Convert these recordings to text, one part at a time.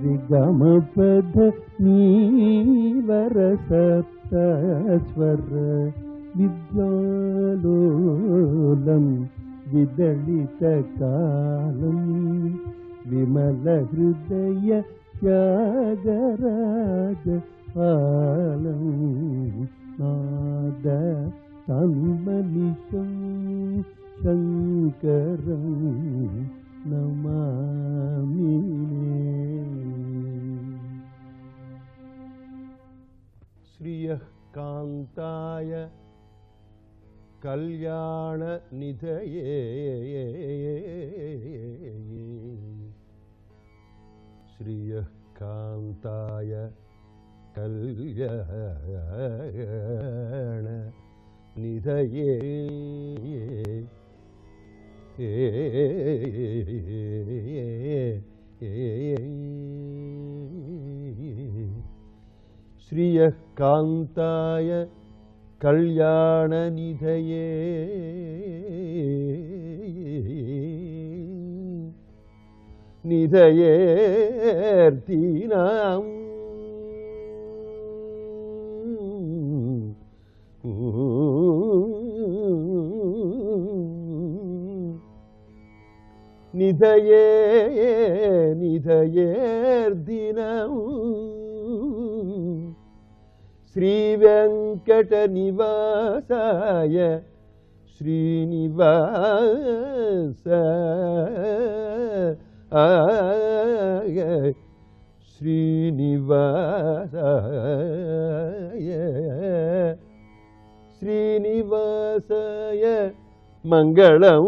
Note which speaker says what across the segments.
Speaker 1: రిగమపద నీవర సప్తస్వర విద్యాలోలం విదళిత కాలం విమల హృదయ త్యాగరాజ పాలం నాద తన్మనిషం శంకరం నమామి శ్రియ కాంతాయ కళ్యాణ నిధయే శ్రియ కాంతాయ కళ్యాణ నిధయే శ్రియ కాంతాయ కళ్యాణ నిధయే నిధయేర్తీనాం నిధయే నిధయేర్దినం శ్రీ వెంకట నివాసాయ శ్రీనివాస ఆయ శ్రీనివాసాయ శ్రీనివాసాయ మంగళం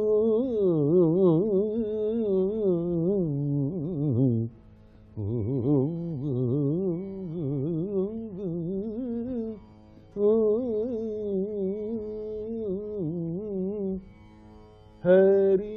Speaker 1: హరి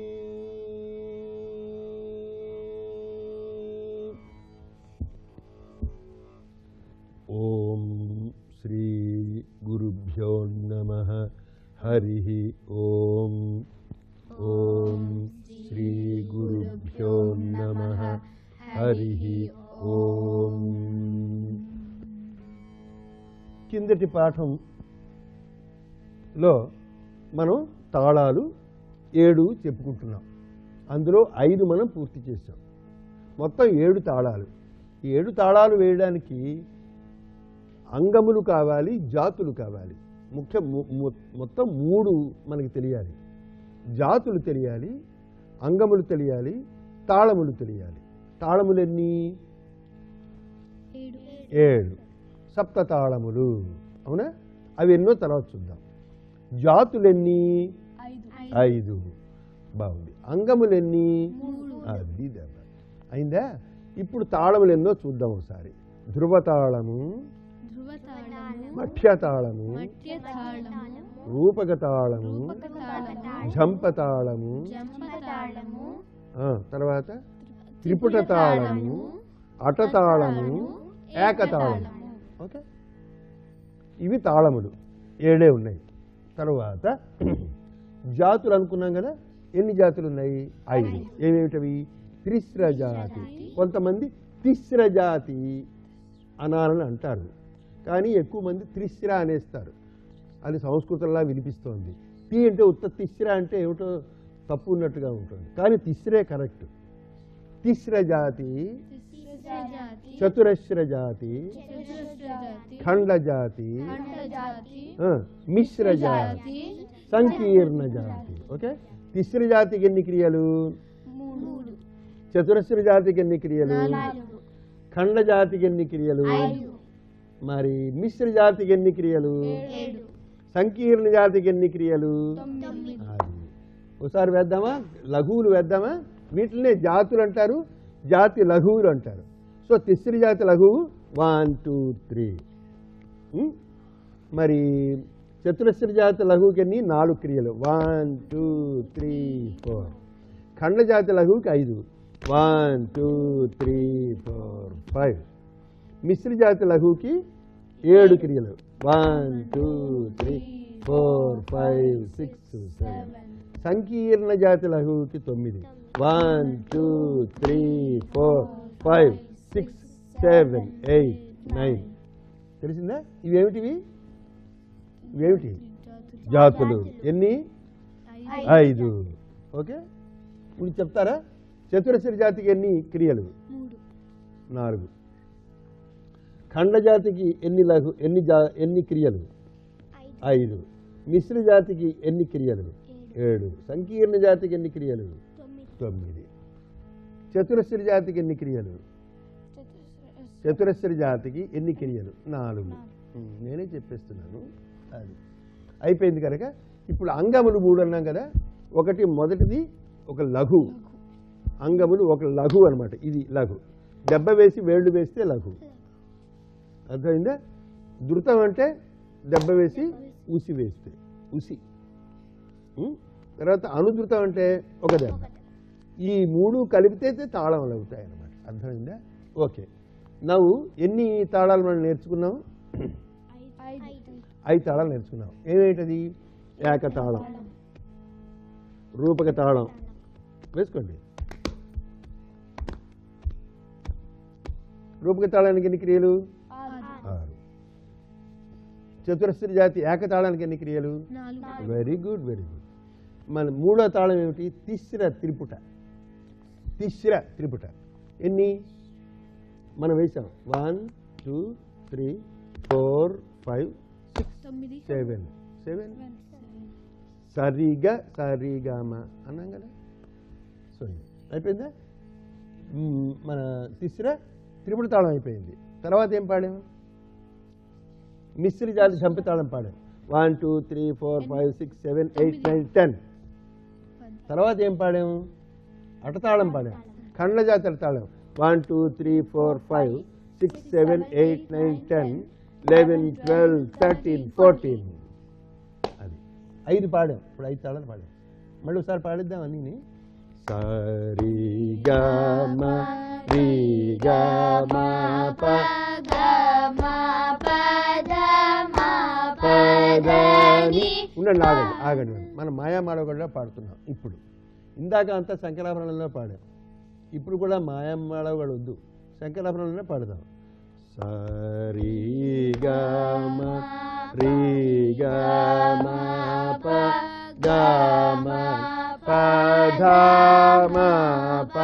Speaker 1: ఓం శ్రీ గురుభ్యో నమ హరి ఓం ఓం శ్రీ గురుభ్యో నమ హరి ఓం కిందటి పాఠంలో మనం తాళాలు ఏడు చెప్పుకుంటున్నాం అందులో ఐదు మనం పూర్తి చేసాం మొత్తం ఏడు తాళాలు ఈ ఏడు తాళాలు వేయడానికి అంగములు కావాలి జాతులు కావాలి ముఖ్య ము- ము- మొత్తం మూడు మనకి తెలియాలి జాతులు తెలియాలి అంగములు తెలియాలి తాళములు తెలియాలి తాళములు ఎన్ని ఏడు సప్త తాళములు అవునా అవి ఎన్నో తర్వాత చూద్దాం జాతులెన్ని ఐదు బాగుంది అంగములెన్ని అది దెబ్బ అయిందా ఇప్పుడు తాళములు ఎన్నో చూద్దాం ఒకసారి ధృవతాళము
Speaker 2: ధ్రువతాళము
Speaker 1: మఠ్యతాళము
Speaker 2: మధ్యతాళము
Speaker 1: రూపకతాళము
Speaker 2: రూపకతాళము
Speaker 1: ఝంపతాళము
Speaker 2: జంపతాళము
Speaker 1: ఆ, తర్వాత త్రిపుటతాళము అటతాళము ఏకతాళము ఓకే ఇవి తాళములు ఏడే ఉన్నాయి తర్వాత జాతులు అనుకున్నాం కదా ఎన్ని జాతులు ఉన్నాయి ఐదు ఏమేమిటవి త్రిస్ర జాతి కొంతమంది తిస్ర జాతి అనాలని అంటారు కానీ ఎక్కువ మంది త్రిస్ర అనేస్తారు అది సంస్కృతంలా వినిపిస్తోంది తి అంటే ఉత్త తిస్ర అంటే ఏమిటో తప్పు ఉన్నట్టుగా ఉంటుంది కానీ తిస్రే కరెక్ట్ తిస్ర జాతి
Speaker 2: జాతి
Speaker 1: చతురస్ర జాతి
Speaker 2: చతురస్రజాతి
Speaker 1: ఖండ జాతి
Speaker 2: ఖండజాతి
Speaker 1: ఆ, మిశ్ర జాతి సంకీర్ణ జాతి ఓకే తిస్ర జాతికి ఎన్ని క్రియలు
Speaker 2: మూడు
Speaker 1: చతురస్ర జాతికి ఎన్ని క్రియలు
Speaker 2: నాలుగు
Speaker 1: ఖండ జాతికి ఎన్ని క్రియలు
Speaker 2: ఐదు
Speaker 1: మరి మిశ్ర జాతికి ఎన్ని క్రియలు
Speaker 2: ఏడు
Speaker 1: సంకీర్ణ జాతికి ఎన్ని క్రియలు
Speaker 2: తొమ్మిది
Speaker 1: అది ఒకసారి వేద్దామా లఘువులు వేద్దామా వీటినే జాతులు అంటారు జాతి లఘువులు అంటారు సో తిస్రి జాతి లఘువు వన్ టూ త్రీ ఉం? మరి చతురస్ర జాతి లఘువుకి ఎన్ని నాలుగు క్రియలు వన్ టూ త్రీ ఫోర్ ఖండ జాతి లఘువుకి ఐదు one two three four five మిశ్ర జాతి లఘువుకి ఏడు క్రియలు one two three four five six seven సంకీర్ణ జాతి లఘువుకి తొమ్మిది one two three four five six seven eight nine తెలిసిందా ఇవేమిటివి ఇవేమిటి జాతులు ఎన్ని ఐదు ఓకే ఇప్పుడు చెప్తారా చతురస్ర జాతికి ఎన్ని క్రియలు
Speaker 2: మూడు
Speaker 1: నాలుగు ఖండ జాతికి ఎన్ని లఘు ఎన్ని జా ఎన్ని క్రియలు ఐదు మిశ్ర జాతికి ఎన్ని క్రియలు ఏడు సంకీర్ణ జాతికి ఎన్ని క్రియలు
Speaker 2: తొమ్మిది
Speaker 1: తొమ్మిది చతురస్ర జాతికి ఎన్ని క్రియలు చతురస్ర జాతికి ఎన్ని క్రియలు నాలుగు ఉమ్, నేనే చెప్పేస్తున్నాను అది అయిపోయింది కనుక ఇప్పుడు అంగములు మూడు అన్నాం కదా ఒకటి మొదటిది ఒక లఘు అంగములు ఒక లఘు అన్నమాట ఇది లఘు దెబ్బ వేసి వేళ్ళు వేస్తే లఘు అర్థమైందా ధృతం అంటే దెబ్బ వేసి ఉసి వేస్తే ఉసి ఉం? తర్వాత అనుధృతం అంటే ఒక దెబ్బ ఈ మూడు కలిపితే తాళములు అవుతాయి అన్నమాట అర్థమైందా ఓకే నవ్వు ఎన్ని తాళాలు మనం నేర్చుకున్నాం
Speaker 2: ఐదు
Speaker 1: ఐదు తాళాలు నేర్చుకున్నాం ఏమేంటది ఏకతాళం రూపక తాళం వేసుకోండి రూపక తాళానికి ఎన్ని క్రియలు
Speaker 2: ఆరు
Speaker 1: ఆరు చతురస్ర జాతి ఏకతాళానికి ఎన్ని క్రియలు
Speaker 2: నాలుగు
Speaker 1: వెరీ గుడ్ వెరీ గుడ్ మన మూడో తాళం ఏమిటి తిస్ర త్రిపుట తిస్ర త్రిపుట ఎన్ని మనం వేసాం one two three four five six
Speaker 2: తొమ్మిది
Speaker 1: సెవెన్ సెవెన్
Speaker 2: సెవెన్
Speaker 1: సరిగా సరిగామ అన్నాం కదా సో అయిపోయిందా మ్మ్, మన తిస్ర త్రిపుట తాళం అయిపోయింది తర్వాత ఏం పాడాం మిశ్రి జాతి చంపి తాళం పాడాం one two three four five six seven eight nine ten
Speaker 2: పది
Speaker 1: తర్వాత ఏం పాడాం అటతాళం పాడాం ఖండ జాతి అటతాళం one two three four five six seven eight nine ten eleven twelve thirteen fourteen అది ఐదు పాడాం ఇప్పుడు ఐదు తాళాలు పాడాం మళ్ళీ ఒకసారి పాడిద్దాం అన్నీ సరి గమ రి గమ ప పదని ఉండండి ఆగండి ఆగండి మనం మాయామాడగొండ పాడుతున్నాం ఇప్పుడు ఇందాక అంతా శంకరాభరణంలో పాడాం ఇప్పుడు కూడా మాయామాడగొడ వద్దు శంకరాభరణంలోనే పాడదాం సరి గమ రి గమ ప గమ పధమ ప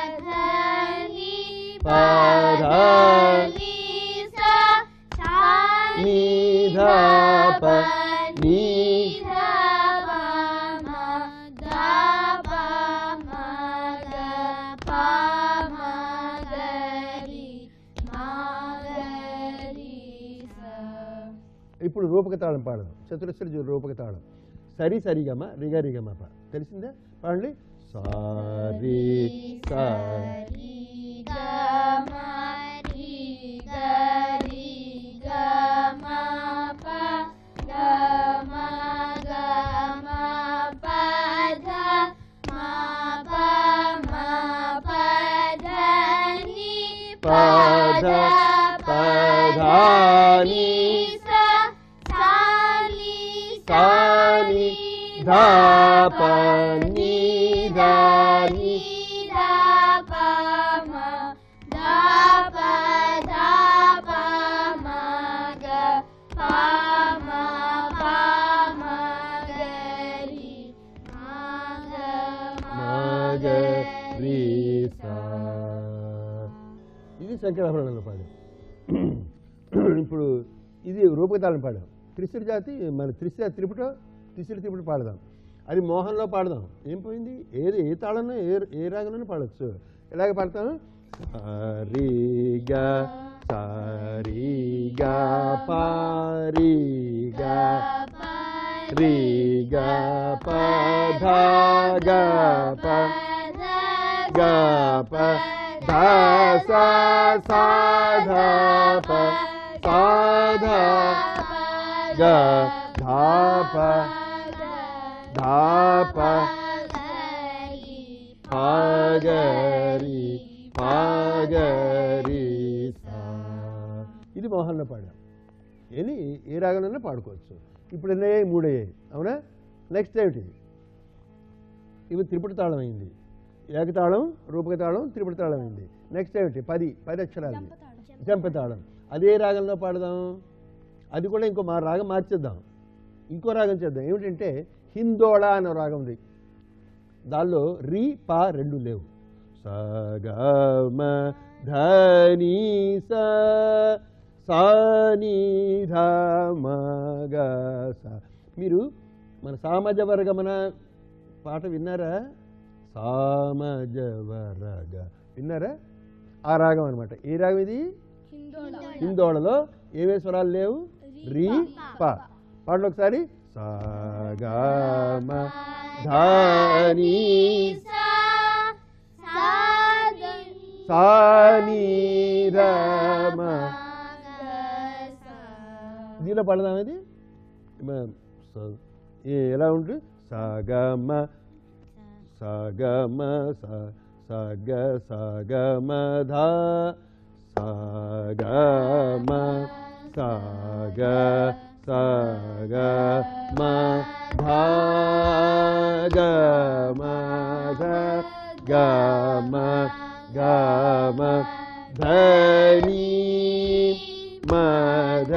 Speaker 1: నిధ ప ని ఇప్పుడు రూపక తాళం పాడదాం చతురస్ర జు- రూపక తాళం సరి సరిగమ రిగ రిగమ ప తెలిసిందా పాడండి సారి సరి పద పధాని సాని ధాపని ధాని మగరీసా ఇది శంకరాభరణంలో పాడాం ఇప్పుడు ఇది రూపకతాళం పాడాం త్రిశుర జాతి మన త్రిశ త్రిపుట త్రిశుర త్రిపుట పాడదాం అది మోహన్లో పాడదాం ఏం పోయింది ఏది ఏ తాళంలో ఏ ఏ రాగంలోనే పాడచ్చు ఎలాగ పాడతాను సారీగా సారీగా పారీగా రీగా పధాగా ప గప ధాస సాధ ప సాధ గ ధాప ధాప పాగరి పాగరి సా ఇది మోహన్లో పాడాం ఏది ఏ రాగంలోనే పాడుకోవచ్చు ఇప్పుడు ఎన్ని అయ్యాయి మూడు అయ్యాయి అవునా నెక్స్ట్ ఏమిటి ఇవి త్రిపుట తాళం అయింది ఏకతాళం రూపక తాళం త్రిపుట తాళం అయింది నెక్స్ట్ ఏమిటి పది పది అక్షరాలు జంపతాళం అదే రాగంలో పాడదాం అది కూడా ఇంకో మా రాగం మార్చేద్దాం ఇంకో రాగం చేద్దాం ఏమిటంటే హిందోళ అనే రాగం ఉంది దానిలో రి పా రెండు లేవు సగమ ధని స సాని ధమ గ స మీరు మన సామజ వర్గమన పాట విన్నారా సామజ వర్గ విన్నారా ఆ రాగం అనమాట ఏ రాగం ఇది హిందోళలో ఏమే స్వరాలు లేవు రి ప పాటలు ఒకసారి సాగమ ధని సాని రమ దీనిలో పడదాం ఇది మ- స- ఏ- ఎలా ఉంటుంది సగమ సగమ స సగ సగమ ధ సగమ సగ సగ మ ధ గ మ ధ గ మ గ మ ధని మ ధ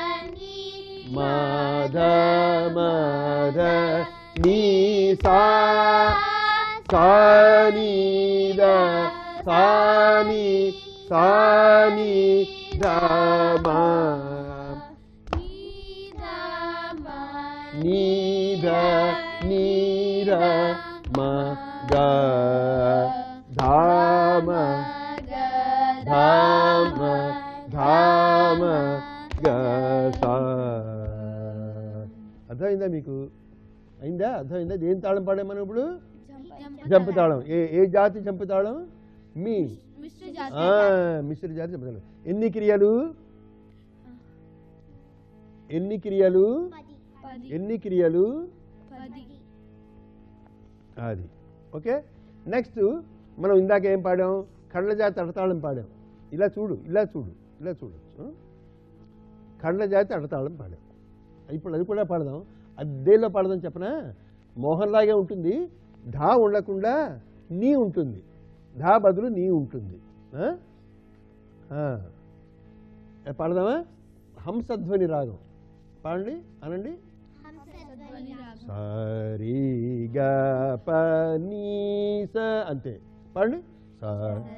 Speaker 1: మధ మధ నీ సా సాని ద సాని సాని ద మ నీ ద నీ ర మ గ ధామ ధామ ధామ గ సా అర్థమైందా మీకు అయిందా అర్థమైందా ఏం తాళం పాడాం మనం ఇప్పుడు జంపు తాళం ఏ ఏ జాతి జంపు తాళం మీ ఆ, మిశ్ర జాతి జంపు తాళం ఎన్ని క్రియలు ఎన్ని క్రియలు ఎన్ని క్రియలు అది ఓకే నెక్స్ట్ మనం ఇందాక ఏం పాడాం కళ్ళజాతి అడతాళం పాడాం ఇలా చూడు ఇలా చూడు ఇలా చూడు ఆ? కళ్ళజాతి అడతాళం పాడాం ఇప్పుడు అది కూడా పాడదాం అద్దేలో పాడదాం చెప్పనా మోహన్లాగే ఉంటుంది ధా ఉండకుండా నీ ఉంటుంది ధా బదులు నీ ఉంటుంది ఆ? ఆ. ఏ, పాడదామా హంసధ్వని రాగం పాడండి అనండి సరి గ ప నీ స అంతే పాడండి స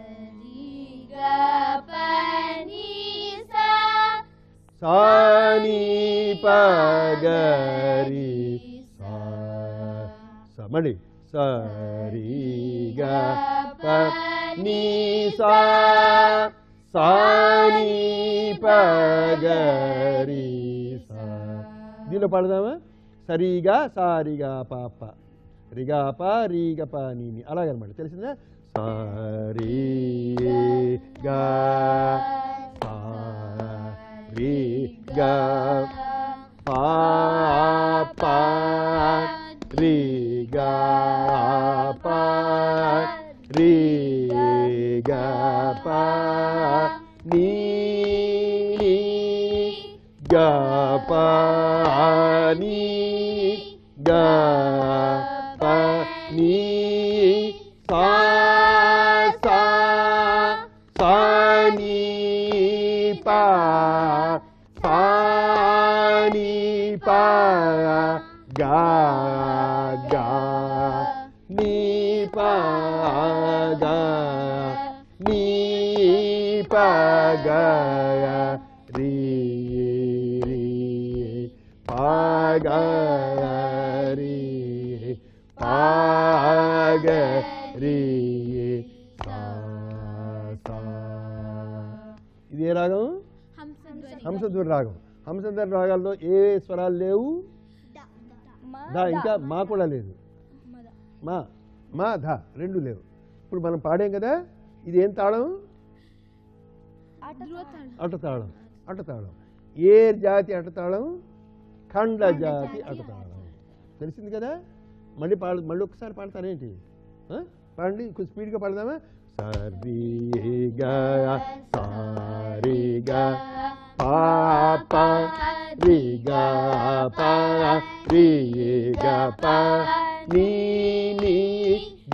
Speaker 1: సా నీ ప గ రి సా స మళ్ళీ సరి గ ప నీ సా సా నీ ప గ రి సా దీనిలో పాడదామా సరిగా సారిగా పాప రిగా ప రీగ ప నీని అలాగనమాట తెలిసిందా సారీ గా సా రి గా పా పా రి గా పా రి గా పా నీ నీ గా పా నీ గా పా నీ సా సా సా నీ పా సా నీ పా గా గా నీ పా గా నీ పా గా రీ రీ పా గా రీ పా గా రీ సా సా ఇది ఏ రాగం హంసధ్వని రాగం హంసధ్వని రాగాల్లో ఏ స్వరాలు లేవు దా ఇంకా మా కూడా లేదు మా మా ధ రెండు లేవు ఇప్పుడు మనం పాడాం కదా ఇది ఏం తాళం అటతాళం అటతాళం ఏ జాతి అటతాళం ఖండ జాతి అటతాళం తెలిసింది కదా మళ్ళీ పాడు మళ్ళీ ఒకసారి పాడతారేంటి ఆ? పాడండి కొంచెం స్పీడ్గా పాడదామా సరిగా సారిగా పాప రిగా పా రిగా పా నీ నీ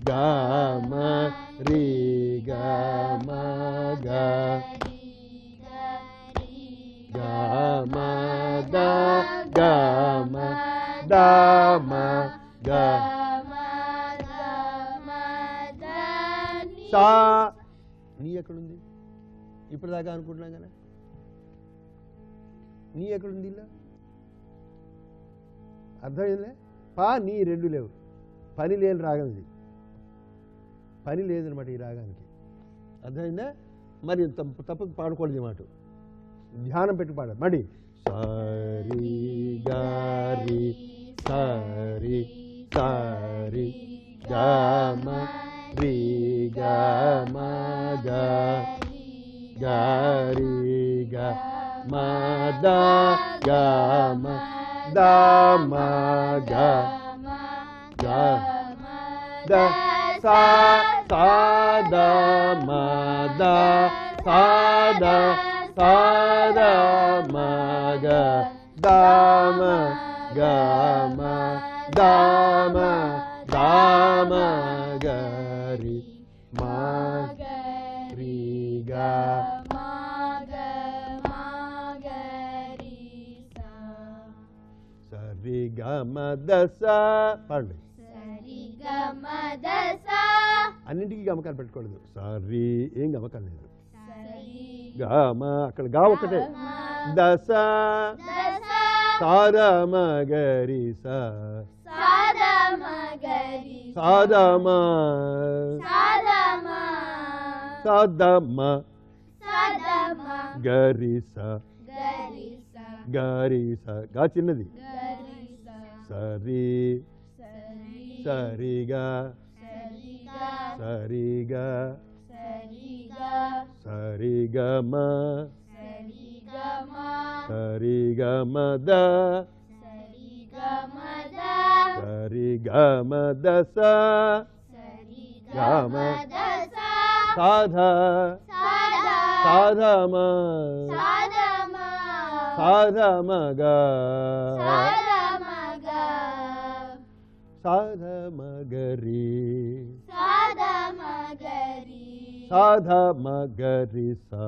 Speaker 1: గా మ రి గా మ గా గా మ ద గా మ ద మ గా సా నీ ఎక్కడుంది ఇప్పుడు దాకా అనుకుంటున్నాం కదా నీ ఎక్కడుంది ఇలా అర్థమైందిలే పా నీ రెండు లేవు పని లేని రాగం ఇది పని లేదనమాట ఈ రాగానికి అర్థమైందా మరి తప్పు తప్పకు పాడకూడదు ఈ మాట ధ్యానం పెట్టి పాడాలి మడి సారి గారి సారి సారి గామ రి గామ గా గారి గా మా దా గా మా దా మా గా గా ద సా సా ద మా ద సా ద సా ద మా గ ద మ గ మ ద మ ద మ గ రి మా రి గ సరి గ మ ద స పాడండి అన్నింటికి గమకాలు పెట్టుకోలేదు సరి ఏం గమకాలు లేదు గామ అక్కడ గా ఒకటే దశ సారమ గరి స సాదమ సాదమ గరి స గరి స గా చిన్నది సరి సరిగా సరిగా సరిగమ సరిగమ ద సరిగమ దస గమ సాధ సాధమ సాధమ గ సాధమ గరి సాధమ గరి స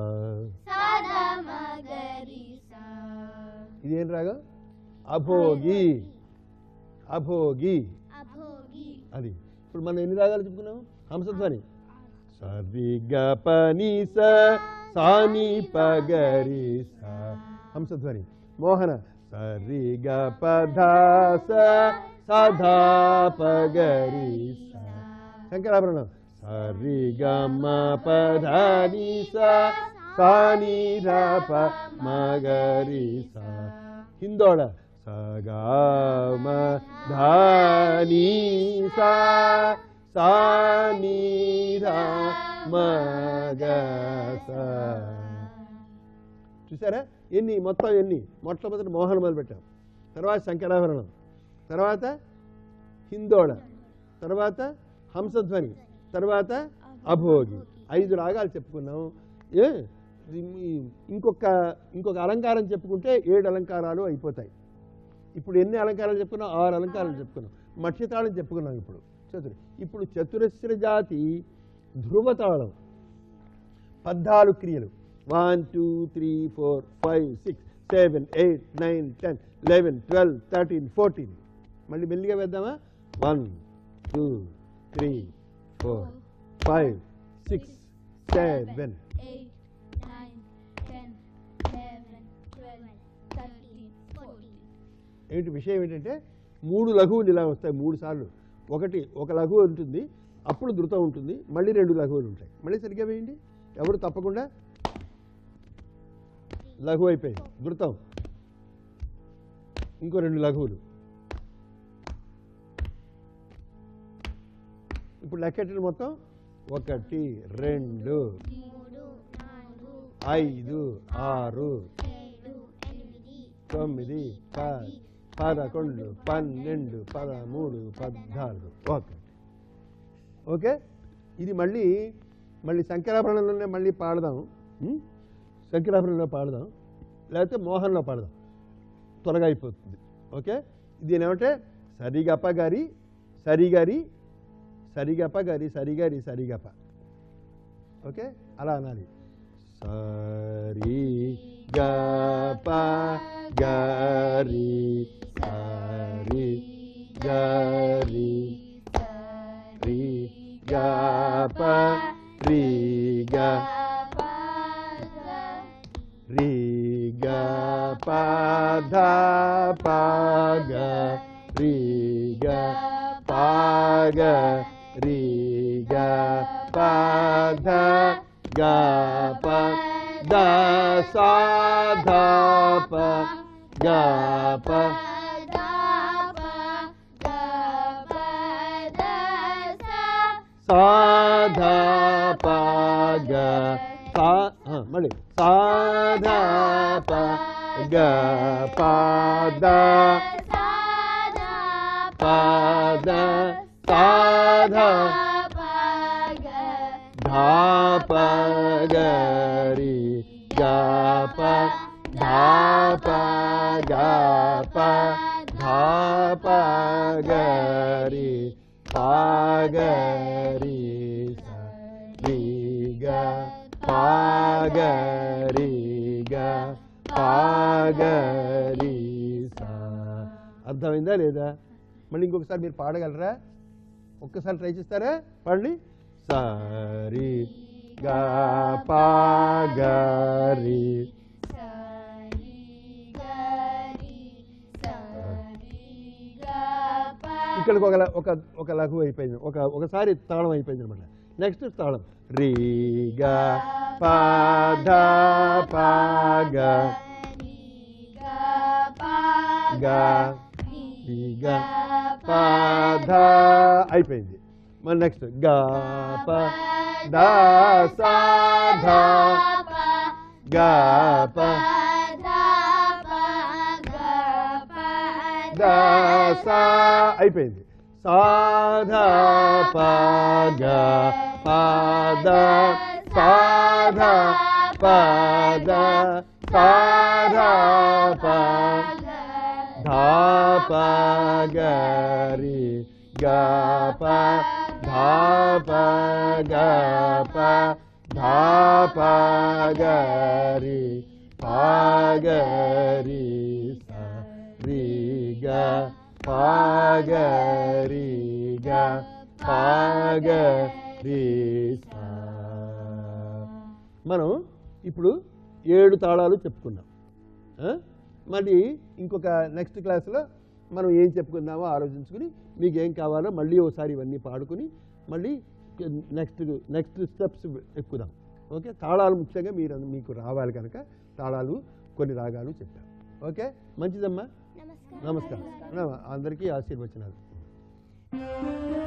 Speaker 1: ఇదేం రాగం అభోగి అభోగి అది ఇప్పుడు మనం ఎన్ని రాగాలు చెప్పుకున్నాం హంసధ్వని సరి గ పని స సాని పగరి స హంసధ్వని మోహన సరి గ పధ స సధా పగరి స శంకరాభరణం సరి గ మ పధ ని స సాని ర ప మగరి స హిందోళ సగామ ధాని సా సాని రా మగ స చూసారా ఎన్ని మొత్తం ఎన్ని మొట్టమొదటి మోహన మొదలు పెట్టాం తర్వాత శంకరాభరణం తర్వాత హిందోళ తర్వాత హంసధ్వని తర్వాత అభోగి ఐదు రాగాలు చెప్పుకున్నాం ఏ ఈ- ఇంకొక ఇంకొక అలంకారం చెప్పుకుంటే ఏడు అలంకారాలు అయిపోతాయి ఇప్పుడు ఎన్ని అలంకారాలు చెప్పుకున్నాం ఆరు అలంకారాలు చెప్పుకున్నాం మక్షితాళం చెప్పుకున్నాం ఇప్పుడు చతురు ఇప్పుడు చతురస్ర జాతి ధ్రువతాళం పద్నాలుగు క్రియలు one two three four five six seven eight nine ten eleven twelve thirteen fourteen మళ్ళీ మెల్లిగా వేద్దామా one two three four five six seven ఏంటి విషయం ఏంటంటే మూడు లఘువులు ఇలా వస్తాయి మూడు సార్లు ఒకటి ఒక లఘువు ఉంటుంది అప్పుడు ధృతం ఉంటుంది మళ్ళీ రెండు లఘువులు ఉంటాయి మళ్ళీ సరిగ్గా వేయండి ఎవరు తప్పకుండా లఘువు అయిపోయి ధృతం ఇంకో రెండు లఘువులు ఇప్పుడు లెక్కెట్టండి మొత్తం ఒకటి రెండు ఐదు ఆరు తొమ్మిది పది పదకొండు పన్నెండు పదమూడు పద్నాలుగు ఓకే ఓకే ఇది మళ్ళీ మళ్ళీ శంకరాభరణంలోనే మళ్ళీ పాడదాం ఉం? శంకరాభరణంలో పాడదాం లేకపోతే మోహన్లో పాడదాం త్వరగా అయిపోతుంది ఓకే దీని ఏమంటే సరిగప్ప గారి సరిగారి సరిగప గరి సరిగరి సరిగప ఓకే అలా అనాలి సరి గప గరి సరి గరి రి గప రి గ రి గ ప ధ ప గ రి గ ప గ రి గ ప ధ గ ప ద సా ధ ప గ ప సా ధ ప గ సా ఆ, మళ్ళీ సా ధ ప గ ప ద ప ద సా ధ ధ ప గ రి గ ప ధ ప గ ప ధ ప గ రి ప గ రి స రి గ ప గ రి గ ప గ రి స అర్థమైందా లేదా మళ్ళీ ఇంకొకసారి మీరు పాడగలరా ఒక్కసారి ట్రై చేస్తారా పాడండి సరి గ ప గ రి ఇక్కడికి ఒక ల- ఒక ఒక లఘు అయిపోయింది ఒక ఒకసారి తాళం అయిపోయింది అనమాట నెక్స్ట్ తాళం రి గ ప ధ ప గ గ రి గ ప ధ అయిపోయింది మరి నెక్స్ట్ గ ప ద సా ధ గ ప ద సా అయిపోయింది సా ధ ప గ ప ద సా ధ ప ద సా ధ ప ధ ప గ రి గ ప ధ ప గ ప ధ ప గ రి ప గ రి స రి గ ప గ రి గ ప గ రి స మనం ఇప్పుడు ఏడు తాళాలు చెప్పుకున్నాం ఆ? మళ్ళీ ఇంకొక నెక్స్ట్ క్లాస్లో మనం ఏం చెప్పుకుందామో ఆలోచించుకుని మీకు ఏం కావాలో మళ్ళీ ఒకసారి ఇవన్నీ పాడుకుని మళ్ళీ నెక్స్ట్ నెక్స్ట్ స్టెప్స్ ఎక్కుదాం ఓకే తాళాలు ముఖ్యంగా మీరు మీకు రావాలి కనుక తాళాలు కొన్ని రాగాలు చెప్పాం ఓకే మంచిదమ్మా
Speaker 2: నమస్కారం
Speaker 1: నమస్కారం అందరికీ ఆశీర్వచనాలు